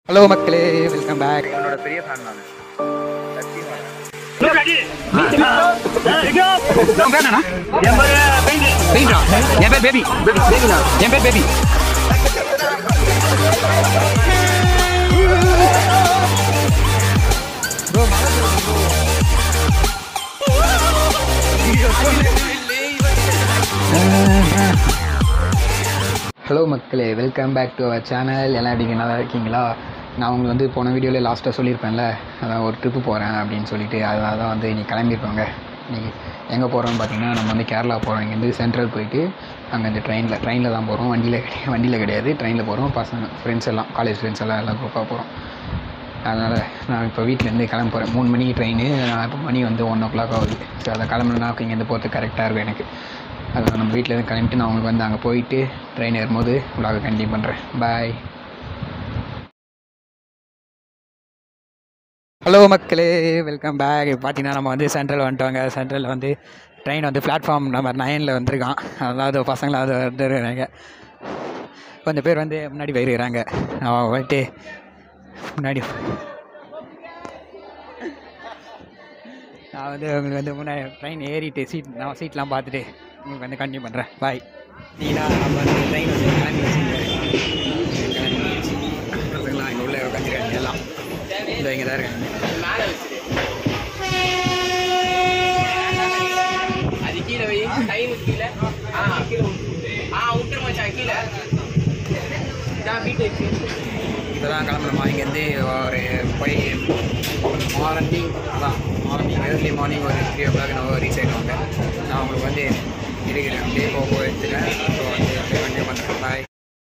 Hello மக்களே welcome back உன்னோட பெரிய ஃபேன் நான் சத்தியமா உன் பேர் என்னண்ணா பெயிண்டா என் பேர் பேபி என் பேர் பேபி ஹலோ மக்களே welcome back to our channel எல்லாம் எப்படிங்க நல்லா இருக்கீங்களா நான் உங்களுக்கு வந்து போன வீடியோவில் லாஸ்ட்டாக சொல்லியிருப்பேன்ல அதான் ஒரு ட்ரிப்பு போகிறேன் அப்படின்னு சொல்லிட்டு அதனால தான் வந்து இன்னைக்கு கிளம்பியிருப்பாங்க இன்னைக்கு எங்கே போகிறோம்னு பார்த்தீங்கன்னா நம்ம வந்து கேரளா போகிறோம் இங்கேருந்து சென்ட்ரல் போயிட்டு அங்கே இந்த ட்ரெயினில் ட்ரெயினில் தான் போகிறோம் வண்டியில் கிடையாது வண்டியில் கிடையாது ட்ரெயினில் போகிறோம் பசங்க ஃப்ரெண்ட்ஸ் எல்லாம் காலேஜ் ஃப்ரெண்ட்ஸ் எல்லாம் எல்லாம் குரூப்பாக போகிறோம் அதனால் நான் இப்போ வீட்டிலேருந்து கிளம்ப போகிறேன் மூணு மணிக்கு ட்ரெயின் இப்போ மணி வந்து ஒன் ஓ கிளாக் ஆகுது ஸோ அதை கிளம்புனா இங்கேருந்து போகிறதுக்கு கரெக்டாக இருக்கும் எனக்கு அதனால் நம்ம வீட்டிலேருந்து கிளம்பிட்டு நான் உங்களுக்கு வந்து அங்கே போயிட்டு ட்ரெயின் ஏறும்போது vlog கண்டினியூ பண்ணுறேன் பாய் ஹலோ மக்களே வெல்கம் பேக் பார்த்தீங்கன்னா நம்ம வந்து சென்ட்ரல் வந்துட்டோங்க சென்ட்ரலில் வந்து ட்ரெயின் வந்து பிளாட்ஃபார்ம் நம்பர் நைனில் வந்திருக்கான் அதாவது பசங்களாம் அது வந்துருக்காங்க கொஞ்சம் பேர் வந்து முன்னாடி போயிருக்கிறாங்க அவன் போயிட்டு முன்னாடி நான் வந்து உங்களுக்கு வந்து முன்னாடி ட்ரெயின் ஏறிட்டு சீட் நான் சீட்லாம் பார்த்துட்டு உங்களுக்கு வந்து கண்டினியூ பண்ணுறேன் பாய் நீனா நம்ம வந்து ட்ரெயின் வந்து கிளம்பி வச்சுருக்கேன் பசங்களாம் இங்கே உள்ளே உட்காந்துருக்காங்க எல்லாம் இந்த இங்கே தான் இருக்காங்க அது கீழே வை டைம் கீழே ஆ கீழே ஆ விட்டுரு மச்சான் கீழே நான் வீட்டு வச்சு இப்போ தான் கிளம்புறோமா இங்கேருந்து ஒரு போய் மார்னிங் அதான் மார்னிங் ஏர்லி மார்னிங் ஒரு த்ரீ ஓ கிளாக் நம்ம ரீச் ஆகிடுவாங்க நான் உங்களுக்கு வந்து இருக்கிறேன் அப்படியே போக போக எடுத்துட்டேன் ஸோ வந்து அப்படியே கண்டினியூ பண்ணுறேன் பாய்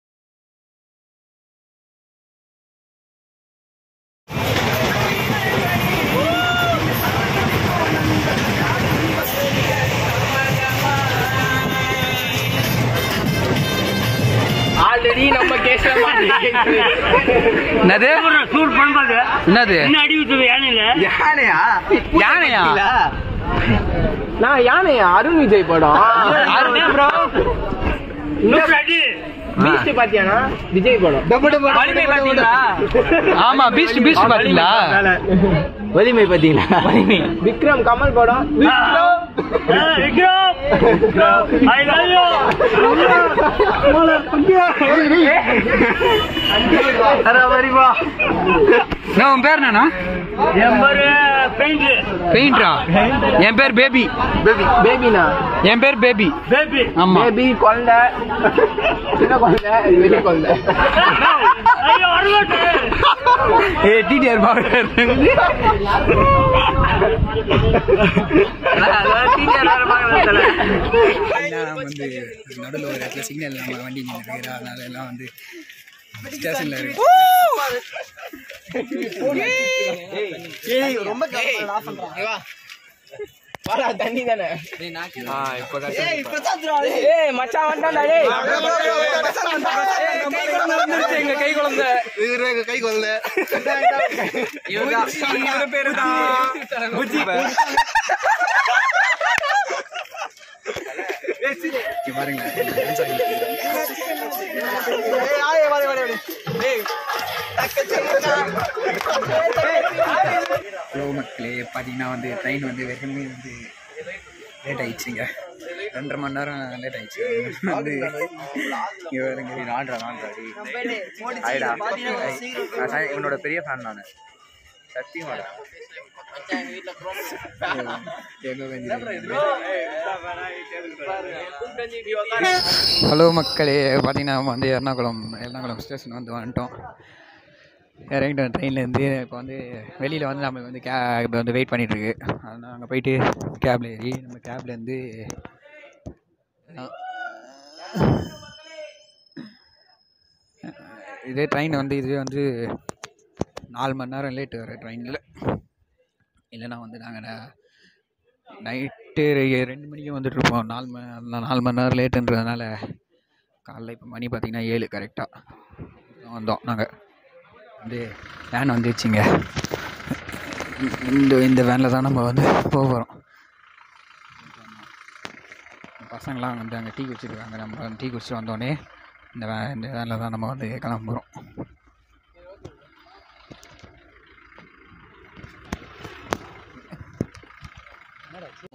ஆல்ரெடி நம்ம கேஸ்ல என்னது சூட் பண்றது என்னது என்ன அடி விட்டது யானையில யானையா யானையா நான் யானையா அருண் விஜய் படம் ப்ரோ நூறு அடி பீஸ்ட் பாத்தியானா விஜய் படம் வலிமை பாத்தீங்களா ஆமா பீஸ்ட் பீஸ்ட் பாத்தீங்களா வலிமை பார்த்தீங்களா வலிமை விக்ரம் கமல் படம் விக்ரம் ஐ லவ் யூ வருவா நான் உன் பேர் என்னண்ணா என் பேரு பெயிண்ட் பெயிண்டரா என் பேர் பேபி பேபி பேபினா என் பேர் பேபி பேபி ஆமா பேபி குழந்தை சின்ன குழந்தை பெரிய குழந்தை ஐயோ அறுபட்டு ஏ டிடிஆர் பாவர் வந்து நடுவில் ஒரு இடத்துல சிக்னல் நம்ம வண்டி நின்றுருக்கிறா அதனால எல்லாம் வந்து ஸ்டேஷனில் இருக்கு வாடா தண்ணி தானே ஏய் மச்சான் வந்தான்டா டேய் எங்க கை குழந்தை கை கொல்ல பேரு தான் பாருங்க ஹலோ மக்களே பார்த்தீங்கன்னா வந்து ட்ரெயின் வந்து வெறுமே வந்து லேட் ஆயிடுச்சுங்க ரெண்டரை மணி நேரம் லேட் ஆயிடுச்சு வந்து இங்கே வருங்க நான்றா நான்றா ஆயிடா நான் ச- உன்னோட பெரிய ஃபேன் நான் சத்தியமாடா ஹலோ மக்களே பார்த்தீங்கன்னா நம்ம வந்து எர்ணாகுளம் எர்ணாகுளம் ஸ்டேஷன் வந்து வந்துட்டோம் இறங்கிட்டோம் ட்ரெயின்லேருந்து இப்போ வந்து வெளியில் வந்து நம்மளுக்கு வந்து கேப் வந்து வெயிட் பண்ணிகிட்ருக்கு அதனால் அங்கே போயிட்டு கேபில் ஏறி நம்ம கேப்லேருந்து இதே ட்ரெயின் வந்து இதுவே வந்து நாலு மணி நேரம் லேட்டு வர ட்ரெயினில் இல்லைன்னா வந்து நாங்கள் நைட்டு ரெண்டு மணிக்கு வந்துட்டுருப்போம் நாலு மணி நாலு மணி நேரம் லேட்டுன்றதுனால காலைல இப்போ மணி பார்த்திங்கன்னா ஏழு கரெக்டாக வந்தோம் நாங்கள் வந்து வேன் வந்துடுச்சுங்க இந்த இந்த வேனில் தான் நம்ம வந்து போக போகிறோம் பசங்களாம் வந்து அங்கே டீ குடிச்சிருக்காங்க நம்ம டீ குடிச்சிட்டு வந்தோடனே இந்த வே இந்த வேனில் தான் நம்ம வந்து கிளம்ப போகிறோம்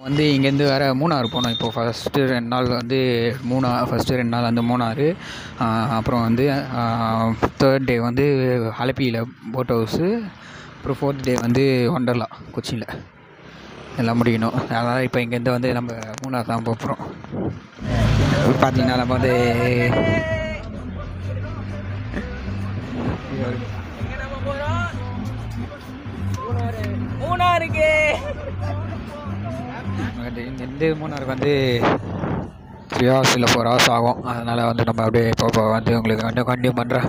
வந்து இங்கேருந்து வேறு மூணார் போனோம் இப்போ ஃபஸ்ட்டு ரெண்டு நாள் வந்து மூணார் ஃபஸ்ட்டு ரெண்டு நாள் வந்து மூணார் அப்புறம் வந்து தேர்ட் டே வந்து அலப்பியில் போட் ஹவுஸு அப்புறம் ஃபோர்த் டே வந்து ஒண்டர்லா கொச்சியில் எல்லாம் முடிக்கணும் அதனால் இப்போ இங்கேருந்து வந்து நம்ம மூணார் தான் போக போகிறோம் பார்த்தீங்கன்னா நம்ம வந்து எங்க நம்ம போறோம் மூணாருக்கு வந்து இங்கேருந்து மூணாருக்கு வந்து த்ரீ ஹவர்ஸ் இல்லை ஃபோர் ஹவர்ஸ் ஆகும் அதனால் வந்து நம்ம அப்படியே இப்போ இப்போ வந்து உங்களுக்கு வந்து கண்டினியூ பண்ணுறேன்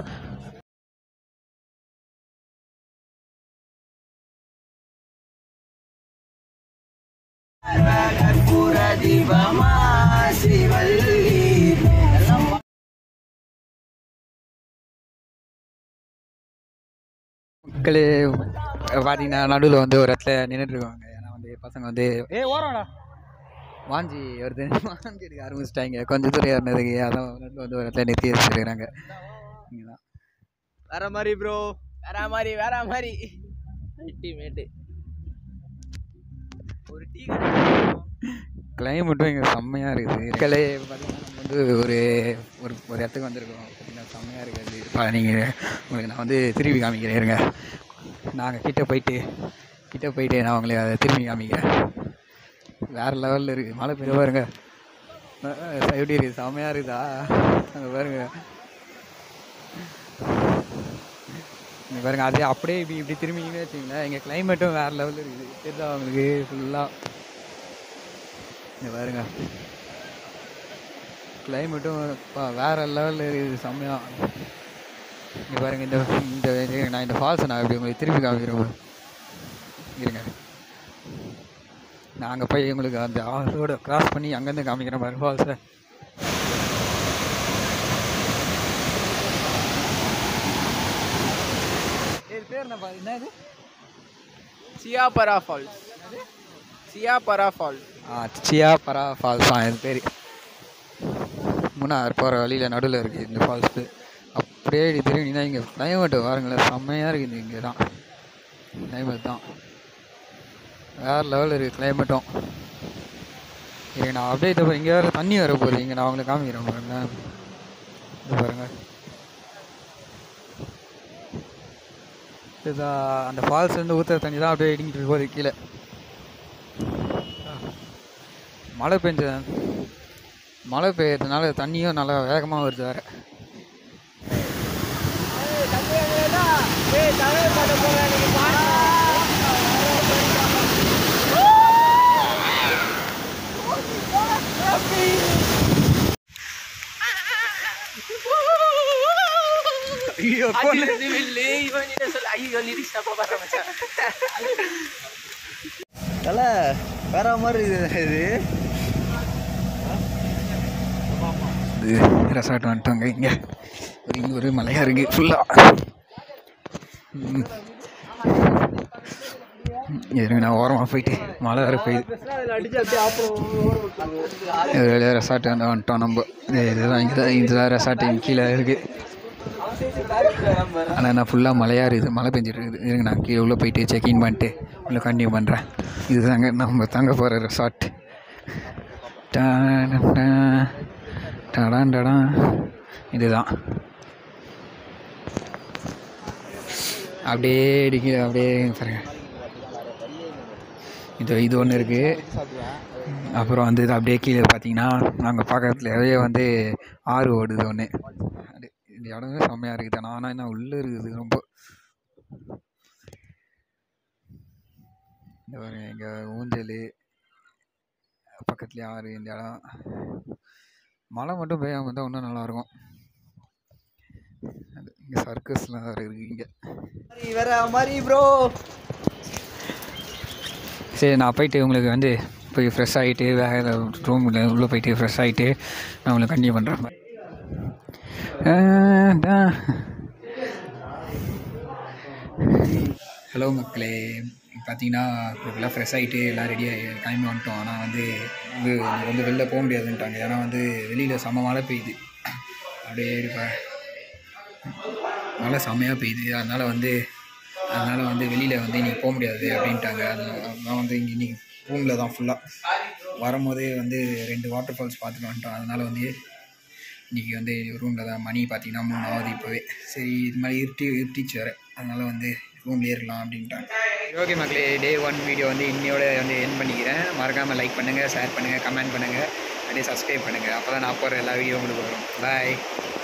மக்கள் பார்த்தீங்கன்னா நடுவில் வந்து ஒரு இடத்துல நின்றுட்டுருக்காங்க ஏன்னா வந்து பசங்க வந்து ஏ ஓரம்டா வாஞ்சி வருது வாஞ்சி எடுக்க ஆரம்பிச்சிட்டாங்க கொஞ்சம் தூரம் ஏறினதுக்கு அதான் நடுவில் வந்து ஒரு இடத்துல நிறுத்தி வச்சுருக்காங்க இங்கே தான் வேற மாதிரி ப்ரோ வேற மாதிரி வேற மாதிரி மேட்டு மேட்டு ஒரு டீ கிளைமேட்டும் இங்கே செம்மையாக இருக்குது மக்களே பார்த்தீங்கன்னா நம்ம வந்து ஒரு ஒரு ஒரு இடத்துக்கு வந்திருக்கோம் பார்த்தீங்கன்னா செம்மையாக இருக்குது இப்போ நீங்கள் உங்களுக்கு நான் வந்து திருப்பி காமிக்கிறேன் இருங்க நாங்கள் கிட்ட போயிட்டு கிட்ட போயிட்டு நான் உங்களுக்கு அதை திரும்பி காமிக்கிறேன் வேறு லெவலில் இருக்குது மழை பெய்ய பாருங்க அஹ் எப்படி இருக்குது செம்மையாக இருக்குதா அங்கே பாருங்க இங்கே பாருங்க அதே அப்படியே இப்படி இப்படி திரும்பிங்கன்னு வச்சிங்களேன் எங்கள் கிளைமேட்டும் வேறு லெவலில் இருக்குது தெரியுதா அவங்களுக்கு ஃபுல்லாக இங்கே பாருங்க கிளைமேட்டும் வேறு லெவலில் இருக்குது செம்மையாக இங்கே பாருங்க இந்த இந்த இது- நான் இந்த ஃபால்ஸை நான் இப்படி உங்களுக்கு திருப்பி காமிக்கிறேன் பாரு. இருங்க நான் அங்கே போய் உங்களுக்கு அந்த ஆளோட கிராஸ் பண்ணி அங்கேருந்து காமிக்கிறேன் பாருங்க ஃபால்ஸை பேர் என்ன என்ன இது சியாபரா ஃபால்ஸ் சியாபரா ஃபால்ஸ் ஆ சியா பரா ஃபால்ஸ் தான் இது பேர் மூணார் போகிற வழியில் நடுவில் இருக்குது இந்த ஃபால்ஸு அப்படியே இப்படி திரும்பினா இங்கே கிளைமேட்டு பாருங்களேன் செம்மையாக இருக்குது இங்கே தான் கிளைமேட் தான் வேறு லெவலில் இருக்குது கிளைமேட்டும் இங்கே நான் அப்படியே இதை இங்கே வேறு தண்ணி வர போகுது இங்கே நான் உங்களுக்கு காமிக்கிறேன் பாருங்களேன் இது பாருங்கள் இதுதான் அந்த ஃபால்ஸ்லேருந்து ஊற்றுற தண்ணி தான் அப்படியே இடிங்கிட்டு போகுது கீழே மழை பெஞ்ச மழை பெய்யறதுனால தண்ணியும் நல்லா வேகமாக வருது வேறு ஐயோ இவன் என்ன சொல்ல ஐயோ லிரிக்ஸ் தப்பா பாரு மச்சான் தல வேற மாதிரி இது இது இது ரெசார்ட் வந்துட்டோங்க இங்கே ஒரு இங்கே ஒரு மலையாக இருக்குது ஃபுல்லாக இருங்க நான் ஓரமாக போயிட்டு மழை வேறு பெய்யுது இது வெளியே ரெசார்ட் வந்து வந்துட்டோம் நம்ம இது இதுதான் இங்கே தான் இதுதான் ரெசார்ட் இங்கே கீழே இருக்குது ஆனால் நான் ஃபுல்லாக மழையாக இருக்குது மழை பெஞ்சிட்டு இருக்குது இருங்க நான் கீழே உள்ளே போயிட்டு செக்இன் பண்ணிட்டு உள்ளே கண்டினியூ பண்ணுறேன் இதுதாங்க நம்ம தங்க போகிற ரெசார்ட் டடான் டடான் இதுதான் அப்படியே இடிக்க அப்படியே பாருங்க இது இது ஒன்று இருக்குது அப்புறம் வந்து இது அப்படியே கீழே பார்த்தீங்கன்னா நாங்கள் பக்கத்துலவே வந்து ஆறு ஓடுது ஒன்று அது இந்த இடமே செம்மையாக இருக்குது ஆனால் ஆனால் என்ன உள்ளே இருக்குது ரொம்ப இந்த பாருங்க இங்கே ஊஞ்சல் பக்கத்துலேயே ஆறு இந்த இடம் மழை மட்டும் பெய்யாமல் இருந்தால் இன்னும் நல்லாயிருக்கும் அது இங்கே சர்க்கஸ்லாம் வேறு இருக்குது இங்கே வேற மாதிரி ப்ரோ சரி நான் போயிட்டு உங்களுக்கு வந்து போய் ஃப்ரெஷ் ஆகிட்டு வேறு ரூமில் உள்ளே போயிட்டு ஃப்ரெஷ் ஆகிட்டு நான் உங்களுக்கு கண்டினியூ பண்ணுறேன் ஹலோ மக்களே பார்த்தீங்கன்னா இப்போலாம் ஃப்ரெஷ் ஆகிட்டு எல்லாம் ரெடியாக கிளம்பி வந்துட்டோம் ஆனால் வந்து வந்து எனக்கு வந்து வெளில போக முடியாதுன்ட்டாங்க ஏன்னா வந்து வெளியில் செம மழை பெய்யுது அப்படியே இருப்ப மழை செம்மையாக பெய்யுது அதனால் வந்து அதனால் வந்து வெளியில் வந்து இன்றைக்கி போக முடியாது அப்படின்ட்டாங்க அதனால நான் வந்து இங்கே இன்றைக்கி ரூமில் தான் ஃபுல்லாக வரும்போதே வந்து ரெண்டு வாட்டர் ஃபால்ஸ் பார்த்துட்டு வந்துட்டோம் அதனால் வந்து இன்றைக்கி வந்து ரூமில் தான் மணி பார்த்தீங்கன்னா மூணு ஆகுது இப்போவே சரி இது மாதிரி இருட்டி இருட்டிச்சு வேறு அதனால் வந்து ரூம்லேயே இருக்கலாம் அப்படின்ட்டாங்க ஓகே மக்களே டே ஒன் வீடியோ வந்து இன்னையோட வந்து என் பண்ணிக்கிறேன் மறக்காமல் லைக் பண்ணுங்கள் ஷேர் பண்ணுங்கள் கமெண்ட் பண்ணுங்கள் அப்படியே சப்ஸ்கிரைப் பண்ணுங்கள் அப்போ தான் நான் போகிற எல்லா வீடியோ உங்களுக்கு வரும் பாய்